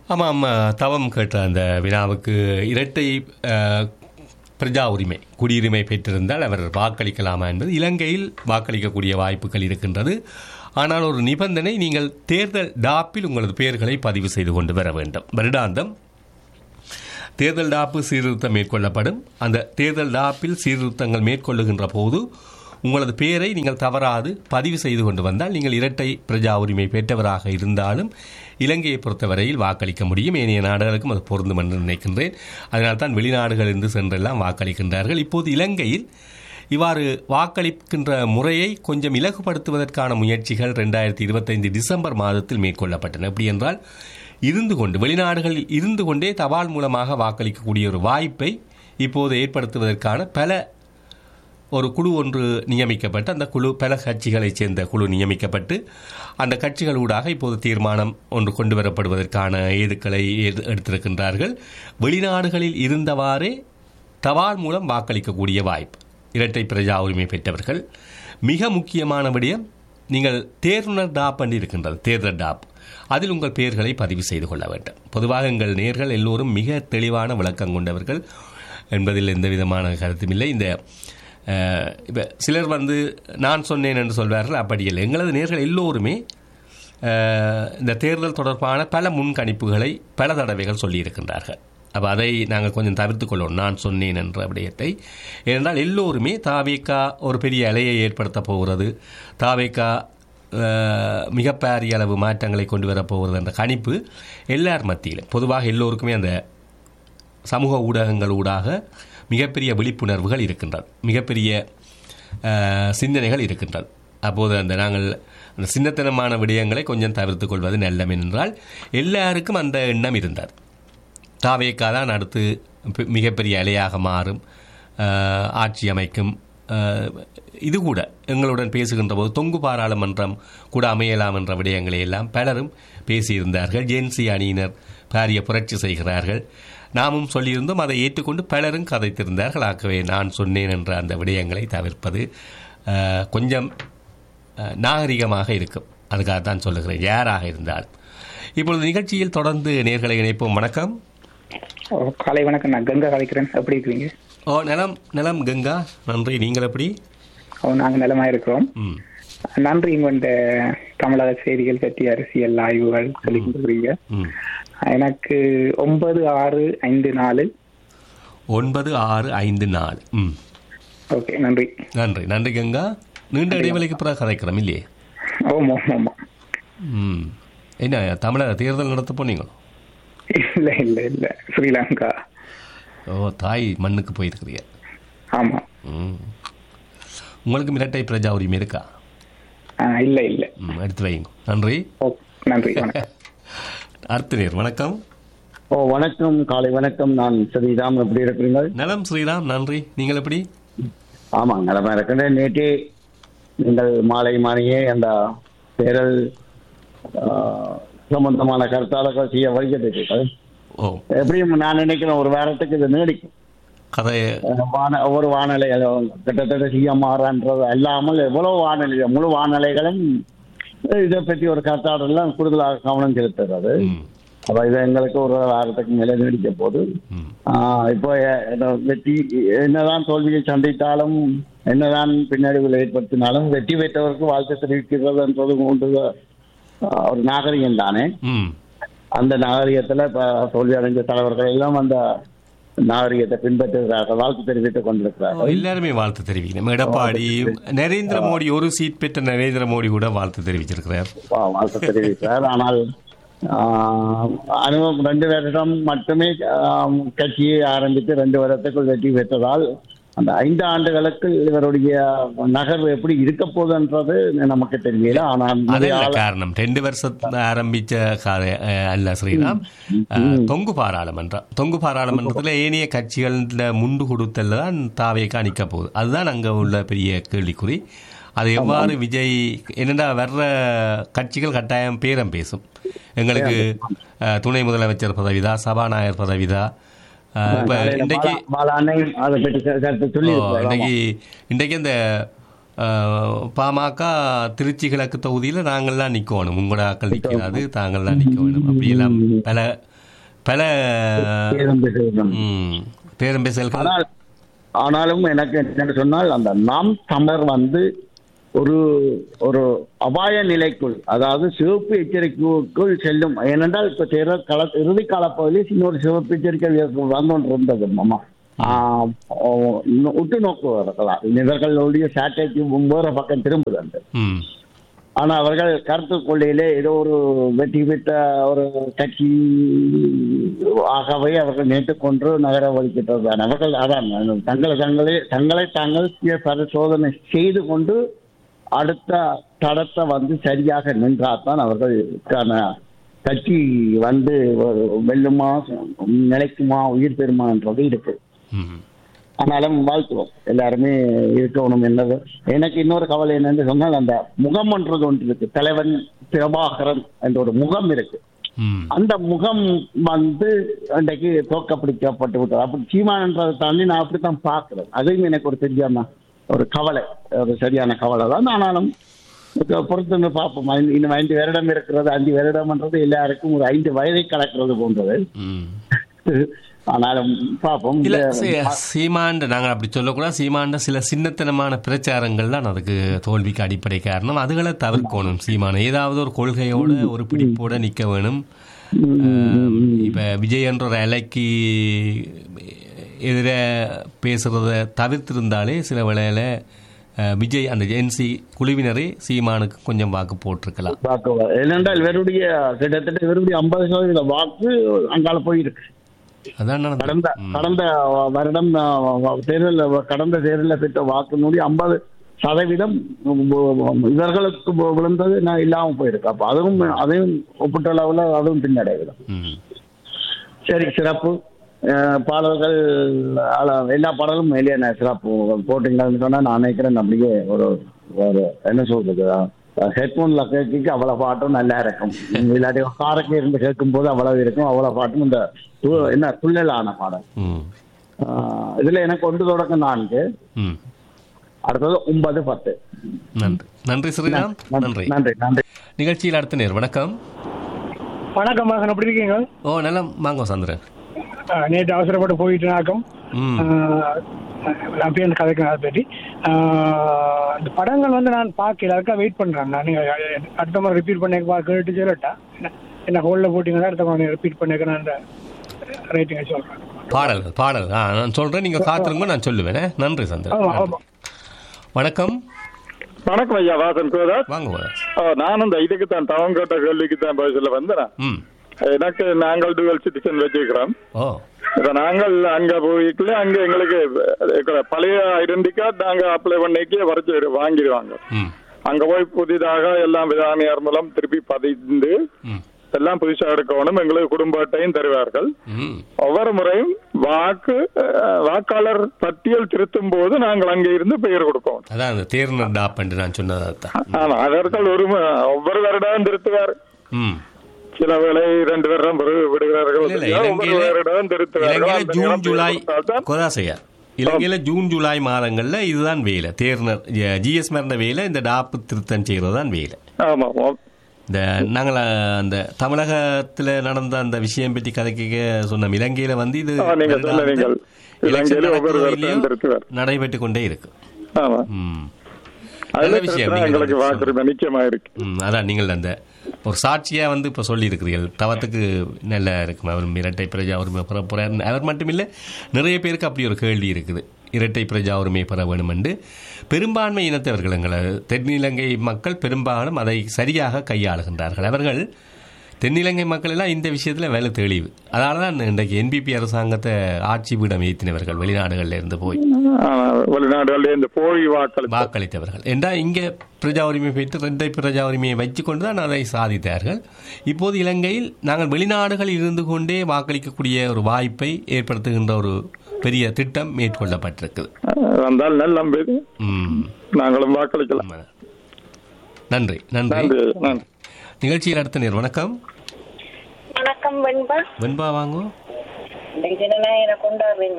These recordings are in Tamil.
ஆமாம் தவம் கேட்ட அந்த வினாவுக்கு இரட்டை அஹ், பிரஜா உரிமை குடியுரிமை பெற்றிருந்தால் அவர் வாக்களிக்கலாமா என்பது இலங்கையில் வாக்களிக்கக்கூடிய வாய்ப்புகள் இருக்கின்றது ஆனால் ஒரு நிபந்தனை நீங்கள் தேர்தல் டாப்பில் உங்களது பெயர்களை பதிவு செய்து கொண்டு வர வேண்டும் வருடாந்தம் தேர்தல் டாப்பு சீர்திருத்தம் மேற்கொள்ளப்படும் அந்த தேர்தல் டாப்பில் சீர்திருத்தங்கள் மேற்கொள்ளுகின்ற போது உங்களது பெயரை நீங்கள் தவறாது பதிவு செய்து கொண்டு வந்தால் நீங்கள் இரட்டை பிரஜா உரிமை பெற்றவராக இருந்தாலும் இலங்கையை பொறுத்தவரையில் வாக்களிக்க முடியும் ஏனைய நாடுகளுக்கும் அது பொருந்தும் என்று நினைக்கின்றேன் அதனால் தான் வெளிநாடுகளிலிருந்து சென்றெல்லாம் வாக்களிக்கின்றார்கள் இப்போது இலங்கையில் இவ்வாறு வாக்களிக்கின்ற முறையை கொஞ்சம் இலகுபடுத்துவதற்கான முயற்சிகள் ரெண்டாயிரத்தி இருபத்தைந்து டிசம்பர் மாதத்தில் மேற்கொள்ளப்பட்டன எப்படி என்றால் இருந்து கொண்டு வெளிநாடுகளில் இருந்து கொண்டே தபால் மூலமாக வாக்களிக்கக்கூடிய ஒரு வாய்ப்பை இப்போது ஏற்படுத்துவதற்கான பல ஒரு குழு ஒன்று நியமிக்கப்பட்டு அந்த குழு பல கட்சிகளைச் சேர்ந்த குழு நியமிக்கப்பட்டு அந்த கட்சிகள் ஊடாக இப்போது தீர்மானம் ஒன்று கொண்டு வரப்படுவதற்கான ஏதுக்களை எடு- எடுத்திருக்கின்றார்கள் வெளிநாடுகளில் இருந்தவாறே தபால் மூலம் வாக்களிக்கக்கூடிய வாய்ப்பு இரட்டை பிரஜா உரிமை பெற்றவர்கள் மிக முக்கியமான விடயம் நீங்கள் தேர்வுனர் டாப் என்று இருக்கின்றது தேர்தல் டாப் அதில் உங்கள் பெயர்களை பதிவு செய்து கொள்ள வேண்டும் பொதுவாக எங்கள் நேர்கள் எல்லோரும் மிக தெளிவான விளக்கம் கொண்டவர்கள் என்பதில் எந்த விதமான கருத்தும் இல்லை இந்த அஹ், இப்ப சிலர் வந்து நான் சொன்னேன் என்று சொல்வார்கள் அப்படி இல்லை எங்களது நேர்கள் எல்லோருமே அஹ், இந்த தேர்தல் தொடர்பான பல முன்கணிப்புகளை பல தடவைகள் சொல்லியிருக்கின்றார்கள் அப்போ அதை நாங்கள் கொஞ்சம் தவிர்த்து கொள்ளணும் நான் சொன்னேன் என்ற விடயத்தை ஏனென்றால் எல்லோருமே தாவேக்கா ஒரு பெரிய அலையை ஏற்படுத்த போகிறது தாவேக்கா மிக பாரிய அளவு மாற்றங்களை கொண்டு வரப் போகிறது என்ற கணிப்பு எல்லார் மத்தியிலும் பொதுவாக எல்லோருக்குமே அந்த சமூக ஊடகங்கள் ஊடாக மிகப்பெரிய விழிப்புணர்வுகள் இருக்கின்றது மிகப்பெரிய அஹ், சிந்தனைகள் இருக்கின்றது அப்போது அந்த நாங்கள் அந்த சின்னத்தனமான விடயங்களை கொஞ்சம் தவிர்த்து கொள்வது நல்லம் என்றால் எல்லாருக்கும் அந்த எண்ணம் இருந்தது தாவேக்கா தான் அடுத்து பெ- மிகப்பெரிய அலையாக மாறும் அஹ், ஆட்சி அமைக்கும் அஹ், இது கூட எங்களுடன் பேசுகின்ற போது தொங்கு பாராளுமன்றம் கூட அமையலாம் என்ற விடயங்களை எல்லாம் பலரும் பேசியிருந்தார்கள் ஜென்சி அணியினர் பாரிய புரட்சி செய்கிறார்கள் நாமும் சொல்லியிருந்தோம் அதை ஏற்றுக்கொண்டு பலரும் கதைத்திருந்தார்கள் ஆகவே நான் சொன்னேன் என்ற அந்த விடயங்களை தவிர்ப்பது அஹ், கொஞ்சம் அஹ், நாகரிகமாக இருக்கும் அதுக்காக தான் சொல்லுகிறேன் யாராக இருந்தாலும் இப்பொழுது நிகழ்ச்சியில் தொடர்ந்து நேர்களை இணைப்போம் வணக்கம் ஓ, காலை வணக்கம் நான் கங்கா கலைக்கிறேன் எப்படி இருக்கிறீங்க ஓ நலம் நலம் கங்கா நன்றி நீங்கள் எப்படி ஓ நாங்கள் நலமா இருக்கிறோம் ம் நன்றி உங்கள்ட தமிழக செய்திகள் பற்றி அரசியல் ஆய்வுகள் சொல்லி கொடுக்குறீங்க ம் எனக்கு ஒன்பது ஆறு ஐந்து நாலு ஒன்பது ஆறு ஐந்து நாலு ம் ஓகே நன்றி நன்றி நன்றி கங்கா நீண்ட இடைவெளிக்கு பிறகு கதைக்கிறோம் இல்லையே ஓமா ஆமா ம் என்ன தமிழக தேர்தல் நடத்த போனீங்களோ இல்ல இல்ல இல்ல ஸ்ரீலங்கா ஓ தாய் மண்ணுக்கு போயிருக்கிறீங்க ஆமா ம் உங்களுக்கு மிரட்டை பிரஜா உரிமை இருக்கா ஆ, இல்ல இல்ல ம் எடுத்து வைங்க நன்றி ஓ நன்றி வணக்கம் அடுத்த நேர் வணக்கம் ஓ வணக்கம் காலை வணக்கம் நான் ஸ்ரீராம் எப்படி இருக்கிறீங்க நலம் ஸ்ரீராம் நன்றி நீங்கள் எப்படி ஆமாம் நலமா இருக்கிறேன் நேற்று நீங்கள் மாலை மாலையே அந்த தேரல் ஆ, சம்பந்தமான கருத்தாளர்கள் செய்ய வைக்கிறீர்கள் ஓ எப்படியும் நான் நினைக்கிறேன் ஒரு வாரத்துக்கு இது நீடிக்கும் கதை அஹ், வான ஒவ்வொரு வானிலை அது கிட்டத்தட்ட சிஎம்ஆர்ன்றது அல்லாமல் எவ்வளவு வானிலை முழு வானிலைகளும் இதை பற்றி ஒரு கருத்தாடலாம் கூடுதலாக கவனம் செலுத்துறது ம் அப்ப இது எங்களுக்கு ஒரு வாரத்துக்கு மேலே நீடிக்க போகுது ம் ஆஹ் இப்போ எ- என்ன வெற்றி என்னதான் தோல்வியை சந்தித்தாலும் என்னதான் பின்னடைவுகள் ஏற்படுத்தினாலும் வெற்றி பெற்றவருக்கு வாழ்த்து தெரிவிக்கிறதுன்றது ஒன்று ஆஹ், ஒரு நாகரிகம் தானே ம் அந்த நாகரிகத்துல இப்ப தோல்வி அடைஞ்ச தலைவர்கள் எல்லாம் அந்த நாகரிகத்தை பின்பற்றுகிறார்கள் வாழ்த்து தெரிவித்துக் கொண்டிருக்கிறார்கள் எல்லாருமே வாழ்த்து தெரிவிக்கணும் எடப்பாடி நரேந்திர மோடி ஒரு சீட் பெற்ற நரேந்திர மோடி கூட வாழ்த்து தெரிவிச்சிருக்கிறார் வா- வாழ்த்து தெரிவிக்கிறார் ஆனால் ஆஹ், அனுபவம் ரெண்டு வருடம் மட்டுமே ஆஹ், கட்சியை ஆரம்பித்து ரெண்டு வருடத்துக்குள் வெற்றி பெற்றதால் அந்த ஐந்து ஆண்டுகளுக்கு இவருடைய நகர்வு எப்படி இருக்க போகுதுன்றது நமக்கு தெரியல ஆனால் அது முந்தைய இல்ல ஆள- காரணம் ரெண்டு வருஷத்துல ஆரம்பிச்ச கதை அஹ், அல்ல ஸ்ரீராம் அஹ், தொங்கு பாராளுமன்றம் தொங்கு பாராளுமன்றத்துல ஏனைய கட்சிகள் முண்டு கொடுத்தல தான் தாவேக்கா நிக்க போகுது அதுதான் அங்க உள்ள பெரிய கேள்விக்குறி அது எவ்வாறு விஜய் என்னடா வர்ற கட்சிகள் கட்டாயம் பேரம் பேசும் எங்களுக்கு அஹ், துணை முதலமைச்சர் பதவிதா சபாநாயகர் பதவிதா அஹ், இப்ப காலையில இன்றைக்கு பாலா- பாலாண்ணையும் அதை பற்றி கரு- கருத்து சொல்லி ஓ, இன்னைக்கு இன்றைக்கு இந்த அஹ், பாமக திருச்சி கிழக்கு தொகுதியில் நாங்கள் தான் நிற்கணும் உங்களோட ஆக்கள் நிற்கிறாது தாங்கள் தான் நிற்க வேணும் அப்படியெல்லாம் பல பல பேருந்து செய்யணும். ம், பேரம் பேசல்கள் ஆனால் ஆனாலும் எனக்கு என்ன சொன்னால் அந்த நாம் தமிழர் வந்து ஒரு ஒரு அபாய நிலைக்குள் அதாவது சிவப்பு எச்சரிக்கைக்குள் செல்லும் ஏனென்றால் இப்ப தேர்தல் கள இறுதி கால பகுதியில் இன்னொரு சிவப்பு எச்சரிக்கை வந்து கொண்டு இருந்தது மாமா ஆஹ் ஓ, இன்னும் உற்று நோக்குவார்களா இவர்களுடைய சேட்டைக்கு வேற பக்கம் திரும்புது அந்த ம் ஆனா அவர்கள் கருத்து கொள்கையிலே ஏதோ ஒரு வெற்றி பெற்ற ஒரு கட்சி ஆகவே அவர்கள் நினைத்துக் கொண்டு நகர வலிக்கின்றது அவர்கள் அதான் தங்களை தங்களே தங்களை தாங்கள் சுய பரிசோதனை செய்து கொண்டு அடுத்த தடத்தை வந்து சரியாக நின்றால்தான் அவர்களுக்கான கட்சி வந்து ஒரு வெல்லுமா நிலைக்குமா உயிர் பெறுமான்றது இருக்கு ம் ஆனாலும் வாழ்த்துவோம் எல்லாருமே இருக்கணும் என்னது எனக்கு இன்னொரு கவலை என்னன்னு சொன்னால் அந்த முகம்ன்றது ஒன்று இருக்கு தலைவன் பிரபாகரன் என்ற ஒரு முகம் இருக்கு ம் அந்த முகம் வந்து அன்றைக்கு தோக்கப்பிடிக்கப்பட்டு விட்டது அப்படி சீமானன்றதை தாண்டி நான் அப்படித்தான் பார்க்கிறேன் அதுவும் எனக்கு ஒரு தெரியாம ஒரு கவலை ஒரு சரியான கவலை தான் ஆனாலும் இப்ப பொறுத்து பார்ப்போம் ஐந்து- இன்னும் ஐந்து வருடம் இருக்கிறது அஞ்சு வருடம்ன்றது எல்லாருக்கும் ஒரு ஐந்து வயதை கலக்கிறது போன்றது ம் ஆனாலும் பார்ப்போம் இல்ல இந்த- சீ- சீமாண்ட நாங்கள் அப்படி சொல்லக்கூடாது சீமாண்ட சில சின்னத்தனமான பிரச்சாரங்கள் தான் அதுக்கு தோல்விக்கு அடிப்படை காரணம் அதுகளை தவிர்க்கணும் சீமான ஏதாவது ஒரு கொள்கையோட ஒரு பிடிப்போட நிக்க வேணும் அஹ், இப்ப விஜய் என்ற ஒரு அலைக்கு எதிர பேசுறத தவிர்த்திருந்தாலே சில வேளையில அஹ், விஜய் அந்த என்சி குழுவினரே சீமானுக்கு கொஞ்சம் வாக்கு போட்டிருக்கலாம் வாக்குவார் ஏனென்றால் இவருடைய கிட்டத்தட்ட இவருடைய ஐம்பது சதவீத வாக்கு அங்கால போயிருக்கு அதான் நடந்தது. கடந்த ம். கடந்த வருடம் அஹ், தேர்தல் கடந்த தேர்தலில் பெற்ற வாக்குனுடைய ஐம்பது சதவீதம் இவர்களுக்கு விழுந்தது நான் இல்லாம போயிருக்கு அப்ப அதுவும் அதையும் ஒப்பிட்ட அளவுல அதுவும் பின்னடைவு ம் சரி சிறப்பு அஹ், பாடல்கள் அல- எல்லா பாடலும் மேலேயே சிறப்பு போட்டீங்கன்னு சொன்னா நான் நினைக்கிறேன் அப்படியே ஒரு ஒரு என்ன சொல்றது ஹெட்ஃபோன்ல கேட்க அவ்வளவு பாட்டும் நல்லா இருக்கும் இல்லாட்டி காரக்கு இருந்து கேட்கும் போது அவ்வளவு இருக்கும் அவ்வளவு பாட்டும் இந்த து- என்ன துள்ளலான பாடல் ம் அஹ், இதுல எனக்கு ஒன்று தொடக்கம் நான்கு ம் அடுத்தது ஒன்பது பத்து நன்றி நன்றி ஸ்ரீராம் நன்றி நன்றி நன்றி நிகழ்ச்சியில் அடுத்த நேர் வணக்கம் வணக்கம் மகன் எப்படி இருக்கீங்க ஓ நலம் வாங்க சந்திரன் அஹ் நேற்று அவசரப்பட்டு போயிட்டு நாக்கம் ம் அஹ் அப்படியே அந்த கதைக்கு அதை பற்றி அஹ் இந்த படங்கள் வந்து நான் பார்க்கல அதுக்காக வெயிட் பண்றேன் நான் நீங்க அடுத்த முறை ரிப்பீட் பண்ணி பா கேட்டு சொல்லட்டா என்ன- என்ன ஹோல்ல போட்டீங்கன்னா அடுத்த முறை ரிப்பீட் பண்ணிக்க நான் அந்த ரேட்டிங்கை சொல்றேன் பாடல்கள் பாடல் ஆ நான் சொல்றேன் நீங்க காத்திருங்க நான் சொல்லுவேன் நன்றி சந்திரன் ஆமா நன்றி. ஆமா வணக்கம் வணக்கம் ஐயா வாசன் கோதாஸ் வாங்க வாங்க. நானும் இந்த இதுக்கு தான் தவம் கேட்ட கேள்விக்கு தான் பதில் வந்தேன் ம் எனக்கு நாங்கள் டுவல் சிட்டிசன் வச்சிருக்கிறோம் ஓ இப்ப நாங்கள் அங்க போயிட்டு அங்க எங்களுக்கு இருக்கிற பழைய ஐடென்டி கார்டு நாங்க அப்ளை பண்ணிக்கு வரைச்சு வாங்கிடுவாங்க ம் அங்க போய் புதிதாக எல்லாம் விதானியார் மூலம் திருப்பி பதிந்து ம் எல்லாம் புதுசா எடுக்கணும் எங்களுக்கு குடும்ப அட்டையும் தருவார்கள் ம் ஒவ்வொரு முறையும் வாக்கு அஹ், வாக்காளர் பட்டியல் திருத்தும் போது நாங்கள் அங்கே இருந்து பெயர் கொடுப்போம் அதான் அந்த தேர்தல் டாப் என்று நான் சொன்னது அதுதான் ஆமா அதற்கால் ஒரு மு- ஒவ்வொரு வருடம் திருத்துவார் ம் சில வேளை ரெண்டு வருடம் பிறகு விடுகிறார்கள் இல்ல, இல்ல, ஒவ்வொரு இலங்கையில- வருடம் திருத்துவார்கள் இலங்கையில அந்த ஜூன் நேரம் ஜூலை பெயர் கொடுத்தால்தான் கோதாசையா இலங்கையில ஜூன் ஜூலை மாதங்கள்ல இதுதான் வேலை தேர்தல் ஜிஎஸ் மரண வேலை இந்த டாப்பு திருத்தம் செய்யறது தான் வேலை ஆமா ஆமா. இந்த நாங்கள் அந்த தமிழகத்துல நடந்த அந்த விஷயம் பற்றி கதைக்க சொன்ன இலங்கையில வந்து இது ஆ, நீங்க சொல்ல நீங்கள். election இலங்கையில ஒவ்வொரு நடக்குதோ வருஷம் இல்லையோ, திருத்துவார். நடைபெற்று கொண்டே இருக்கு ஆமா ம் அதுல நல்ல விஷயம் திருத்தினா நீங்கள் எங்களுக்கு வந்து வாக்குரிமை நிச்சயமா இருக்கு ம், அதான் நீங்கள் அந்த ஒரு சாட்சியா வந்து இப்ப சொல்லி இருக்கிறீர்கள் தவத்துக்கு நல்லா இருக்கும் அவர் இரட்டை பிரஜா உரிமை பெற போறார் அவர் மட்டுமில்லை நிறைய பேருக்கு அப்படி ஒரு கேள்வி இருக்குது இரட்டை பிரஜா உரிமை பெற வேண்டும் என்று பெரும்பான்மை இனத்தவர்கள் எங்களை தென்னிலங்கை மக்கள் பெரும்பாலும் அதை சரியாக கையாளுகின்றார்கள் அவர்கள் தென்னிலங்கை மக்கள் எல்லாம் இந்த விஷயத்துல வேலை தெளிவு அதனால தான் இன்றைக்கு என்பிபி அரசாங்கத்தை ஆட்சி பீடம் ஏற்றினவர்கள் வெளிநாடுகளில் இருந்து போய் ஆமா, வெளிநாடுகளில் இந்த போலி வாக்கள் வாக்களித்தவர்கள் என்றால் இங்கே பிரஜா உரிமை பெற்று ரெண்டை பிரஜா உரிமையை வச்சுக்கொண்டு தான் அதை சாதித்தார்கள் இப்போது இலங்கையில் நாங்கள் வெளிநாடுகளில் இருந்து கொண்டே வாக்களிக்கக்கூடிய ஒரு வாய்ப்பை ஏற்படுத்துகின்ற ஒரு பெரிய திட்டம் மேற்கொள்ளப்பட்டிருக்குது வந்தால் நல்ல நம்பி ம். நாங்களும் வாக்களிக்கலாம் ஆமா. நன்றி நன்றி நன்றி நன்றி நிகழ்ச்சியில் அடுத்த நேர் வணக்கம் வணக்கம் வெண்பா வெண்பா வாங்கோ இன்னைக்கு ஜனநாயகனை கொண்டாடுறீங்க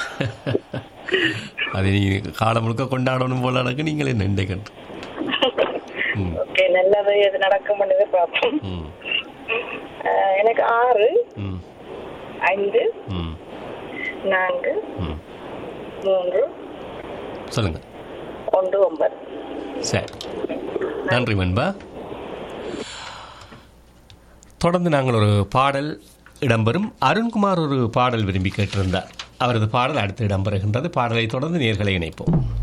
அதை நீ காலம் முழுக்க கொண்டாடணும் போல எனக்கு நீங்கள் என்ன நினைக்கின்ற ம் ஓகே நல்லது எது நடக்கும் பார்ப்போம் ம் அஹ், எனக்கு ஆறு ம் ஐந்து ம் நான்கு ம் மூன்று சொல்லுங்கள் ஒன்று ஒன்பது சரி நன்றி வெண்பா தொடர்ந்து நாங்கள் ஒரு பாடல் இடம்பெறும் அருண்குமார் ஒரு பாடல் விரும்பி கேட்டிருந்தார் அவரது பாடல் அடுத்து இடம்பெறுகின்றது பாடலை தொடர்ந்து நேர்களை இணைப்போம்